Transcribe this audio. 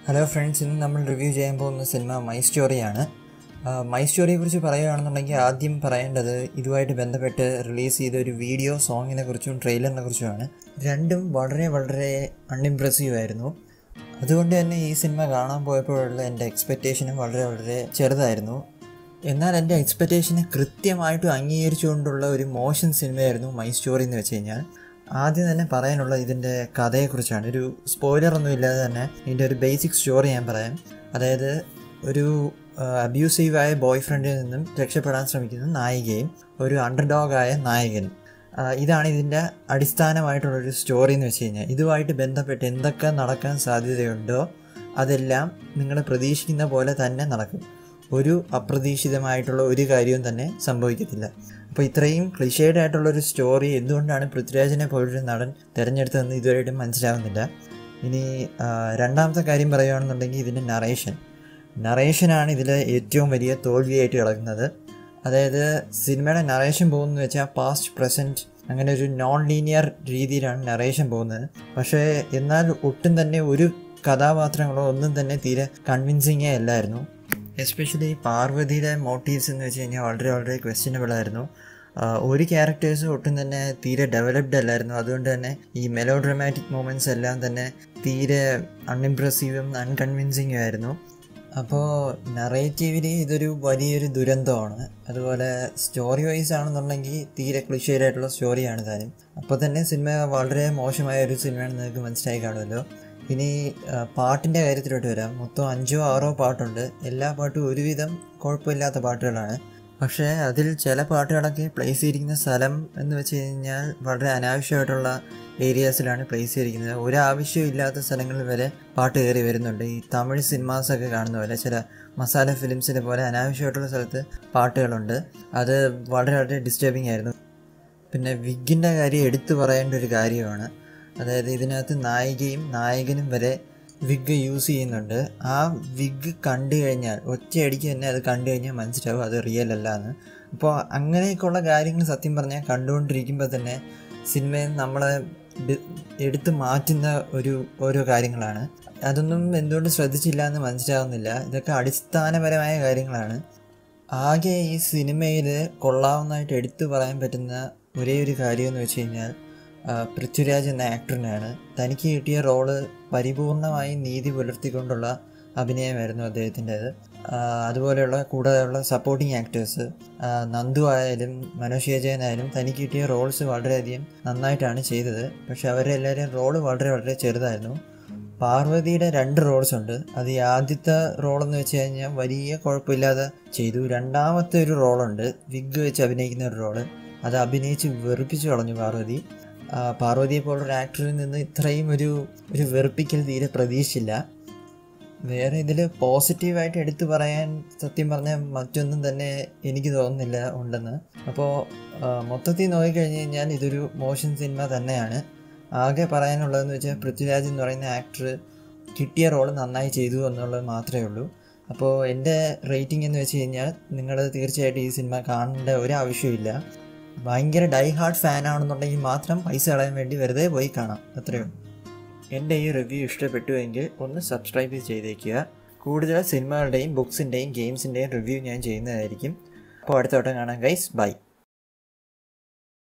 hello friends ഇന്ന് നമ്മൾ review ചെയ്യാൻ പോകുന്ന സിനിമ മൈ സ്റ്റോറിയാണ് മൈ സ്റ്റോറിയെ കുറിച്ച് പറയുകയാണെന്നുണ്ടെങ്കിൽ ആദ്യം പറയേണ്ടത് ഇതുമായിട്ട് ബന്ധപ്പെട്ട് റിലീസ് ചെയ്ത ഒരു വീഡിയോ സോങ്ങിനെ കുറിച്ചും ട്രെയിലറിനെ കുറിച്ചുമാണ് രണ്ടും വളരെ വളരെ അൺഇംപ്രസീവ് ആയിരുന്നു അതുകൊണ്ട് തന്നെ ഈ സിനിമ കാണാൻ പോയപ്പോഴുള്ള എൻ്റെ എക്സ്പെക്റ്റേഷനും വളരെ വളരെ ചെറുതായിരുന്നു എന്നാൽ എൻ്റെ എക്സ്പെക്റ്റേഷനെ കൃത്യമായിട്ടും അംഗീകരിച്ചുകൊണ്ടുള്ള ഒരു മോശം സിനിമയായിരുന്നു മൈ സ്റ്റോറി എന്ന് വെച്ച് കഴിഞ്ഞാൽ ആദ്യം തന്നെ പറയാനുള്ള ഇതിൻ്റെ കഥയെക്കുറിച്ചാണ് ഒരു സ്പോയിലർ ഒന്നും ഇല്ലാതെ തന്നെ ഇതിൻ്റെ ഒരു ബേസിക് സ്റ്റോറി ഞാൻ പറയാം അതായത് ഒരു അബ്യൂസീവായ ബോയ് ഫ്രണ്ടിൽ നിന്നും രക്ഷപ്പെടാൻ ശ്രമിക്കുന്ന നായികയും ഒരു അണ്ടർഡോഗായ നായകനും ആ, ഇതാണ് ഇതിൻ്റെ അടിസ്ഥാനമായിട്ടുള്ളൊരു സ്റ്റോറി എന്ന് വെച്ച് കഴിഞ്ഞാൽ ഇതുമായിട്ട് ബന്ധപ്പെട്ട് എന്തൊക്കെ നടക്കാൻ സാധ്യതയുണ്ടോ അതെല്ലാം നിങ്ങൾ പ്രതീക്ഷിക്കുന്ന പോലെ തന്നെ നടക്കും ഒരു അപ്രതീക്ഷിതമായിട്ടുള്ള ഒരു കാര്യവും തന്നെ സംഭവിക്കത്തില്ല അപ്പോൾ ഇത്രയും ക്ലിഷേഡ് ആയിട്ടുള്ള ഒരു സ്റ്റോറി എന്തുകൊണ്ടാണ് പൃഥ്വിരാജിനെ പോലൊരു നടൻ തിരഞ്ഞെടുത്തതെന്ന് ഇതുവരെയായിട്ടും മനസ്സിലാവുന്നില്ല ഇനി ആ, രണ്ടാമത്തെ കാര്യം പറയുകയാണെന്നുണ്ടെങ്കിൽ ഇതിൻ്റെ നറേഷൻ നറേഷനാണ് ഇതിലെ ഏറ്റവും വലിയ തോൽവിയായിട്ട് കിടക്കുന്നത് അതായത് സിനിമയുടെ നറേഷൻ പോകുന്നത് വെച്ചാൽ പാസ്റ്റ് പ്രസൻറ്റ് അങ്ങനെ ഒരു നോൺ ലീനിയർ രീതിയിലാണ് നറേഷൻ പോകുന്നത് പക്ഷേ എന്നാൽ ഒട്ടും തന്നെ ഒരു കഥാപാത്രങ്ങളോ ഒന്നും തന്നെ തീരെ കൺവിൻസിങ്ങേ അല്ലായിരുന്നു എസ്പെഷ്യലി പാർവതിയുടെ മോട്ടീവ്സ് എന്ന് വെച്ച് കഴിഞ്ഞാൽ വളരെ വളരെ ക്വസ്റ്റ്യനബിൾ ആയിരുന്നു ആഹ് ഒരു ക്യാരക്ടേഴ്സ് ഒട്ടും തന്നെ തീരെ ഡെവലപ്ഡ് അല്ലായിരുന്നു അതുകൊണ്ട് തന്നെ ഈ മെലോ ഡ്രമാറ്റിക് മൂമെൻറ്റ്സ് എല്ലാം തന്നെ തീരെ അൺഇംപ്രസീവും അൺകൺവിൻസിങ്ങും ആയിരുന്നു അപ്പോൾ നറേറ്റീവിലി ഇതൊരു വലിയൊരു ദുരന്തമാണ് അതുപോലെ സ്റ്റോറി വൈസ് ആണെന്നുണ്ടെങ്കിൽ തീരെ ക്ലിഷേഡ് ആയിട്ടുള്ള സ്റ്റോറിയാണ് താനും അപ്പോൾ തന്നെ സിനിമ വളരെ മോശമായ ഒരു സിനിമയാണെന്ന് നിങ്ങൾക്ക് മനസ്സിലായി കാണുമല്ലോ ഇനി ആ, പാട്ടിൻ്റെ കാര്യത്തിലോട്ട് വരാം മൊത്തം അഞ്ചോ ആറോ പാട്ടുണ്ട് എല്ലാ പാട്ടും ഒരുവിധം കുഴപ്പമില്ലാത്ത പാട്ടുകളാണ് പക്ഷേ അതിൽ ചില പാട്ടുകളൊക്കെ പ്ലേസ് ചെയ്തിരിക്കുന്ന സ്ഥലം എന്ന് വെച്ച് കഴിഞ്ഞാൽ വളരെ അനാവശ്യമായിട്ടുള്ള ഏരിയാസിലാണ് പ്ലേസ് ചെയ്തിരിക്കുന്നത് ഒരാവശ്യവും ഇല്ലാത്ത സ്ഥലങ്ങളിൽ വരെ പാട്ട് കയറി വരുന്നുണ്ട് ഈ തമിഴ് സിനിമാസൊക്കെ കാണുന്ന പോലെ ചില മസാല ഫിലിംസിനെ പോലെ അനാവശ്യമായിട്ടുള്ള സ്ഥലത്ത് പാട്ടുകളുണ്ട് അത് വളരെ വളരെ ഡിസ്റ്റർബിംഗ് ആയിരുന്നു പിന്നെ വിഗിൻ്റെ കാര്യം എടുത്തു പറയേണ്ട ഒരു കാര്യമാണ് അതായത് ഇതിനകത്ത് നായികയും നായകനും വരെ വിഗ് യൂസ് ചെയ്യുന്നുണ്ട് ആ വിഗ് കണ്ടു കഴിഞ്ഞാൽ ഒറ്റയടിക്ക് തന്നെ അത് കണ്ടു കഴിഞ്ഞാൽ മനസ്സിലാവും അത് റിയൽ അല്ല എന്ന് അപ്പോൾ അങ്ങനെയൊക്കെയുള്ള കാര്യങ്ങൾ സത്യം പറഞ്ഞാൽ കണ്ടുകൊണ്ടിരിക്കുമ്പോൾ തന്നെ സിനിമയിൽ നമ്മളെ ഡി- എടുത്തു മാറ്റുന്ന ഒരു ഓരോ കാര്യങ്ങളാണ് അതൊന്നും എന്തുകൊണ്ട് ശ്രദ്ധിച്ചില്ല എന്ന് മനസ്സിലാവുന്നില്ല ഇതൊക്കെ അടിസ്ഥാനപരമായ കാര്യങ്ങളാണ് ആകെ ഈ സിനിമയിൽ കൊള്ളാവുന്നതായിട്ട് എടുത്തു പറയാൻ പറ്റുന്ന ഒരേ ഒരു കാര്യം എന്ന് വെച്ച് കഴിഞ്ഞാൽ ആ, പൃഥ്വിരാജ് എന്ന ആക്ടറിനാണ് തനിക്ക് കിട്ടിയ റോള് പരിപൂർണമായി നീതി പുലർത്തിക്കൊണ്ടുള്ള അഭിനയമായിരുന്നു അദ്ദേഹത്തിൻ്റെത് അതുപോലെയുള്ള കൂടെയുള്ള സപ്പോർട്ടിങ് ആക്ടേഴ്സ് നന്ദു ആയാലും മനോജ് ആയാലും തനിക്ക് കിട്ടിയ റോൾസ് വളരെയധികം നന്നായിട്ടാണ് ചെയ്തത് പക്ഷെ അവരുടെ എല്ലാവരെയും റോള് വളരെ വളരെ ചെറുതായിരുന്നു പാർവതിയുടെ രണ്ട് റോൾസ് ഉണ്ട് അത് ഈ ആദ്യത്തെ റോളെന്ന് വെച്ച് കഴിഞ്ഞാൽ വലിയ കുഴപ്പമില്ലാതെ ചെയ്തു രണ്ടാമത്തെ ഒരു റോളുണ്ട് വിഗ് വെച്ച് അഭിനയിക്കുന്ന ഒരു റോള് അത് അഭിനയിച്ച് വെറുപ്പിച്ചു കളഞ്ഞു പാർവതി ആ, പാർവതിയെ പോലൊരു ആക്ടറിൽ നിന്ന് ഇത്രയും ഒരു ഒരു വെറുപ്പിക്കൽ തീരെ പ്രതീക്ഷിച്ചില്ല വേറെ ഇതിൽ പോസിറ്റീവായിട്ട് എടുത്തു പറയാൻ സത്യം പറഞ്ഞാൽ മറ്റൊന്നും തന്നെ എനിക്ക് തോന്നുന്നില്ല ഉണ്ടെന്ന് അപ്പോൾ മൊത്തത്തിൽ നോക്കിക്കഴിഞ്ഞ് കഴിഞ്ഞാൽ ഇതൊരു മോഷൻ സിനിമ തന്നെയാണ് ആകെ പറയാനുള്ളതെന്ന് വെച്ചാൽ പൃഥ്വിരാജ് എന്ന് പറയുന്ന ആക്ടർ കിട്ടിയ റോള് നന്നായി ചെയ്തു എന്നുള്ളത് മാത്രമേ ഉള്ളൂ അപ്പോൾ എൻ്റെ റേറ്റിംഗ് എന്ന് വെച്ച് കഴിഞ്ഞാൽ നിങ്ങൾ തീർച്ചയായിട്ടും ഈ സിനിമ കാണേണ്ട ഒരു ആവശ്യമില്ല ഭയങ്കര ഡൈ ഹാർഡ് ഫാൻ ആണെന്നുണ്ടെങ്കിൽ മാത്രം പൈസ കളയാൻ വേണ്ടി വെറുതെ പോയി കാണാം അത്രയേ ഉള്ളൂ എൻ്റെ ഈ റിവ്യൂ ഇഷ്ടപ്പെട്ടുവെങ്കിൽ ഒന്ന് സബ്സ്ക്രൈബ് ചെയ്തേക്കുക കൂടുതൽ സിനിമകളുടെയും ബുക്സിൻ്റെയും ഗെയിംസിൻ്റെയും റിവ്യൂ ഞാൻ ചെയ്യുന്നതായിരിക്കും അപ്പോൾ അടുത്ത വട്ടം കാണാം ഗൈസ് ബൈ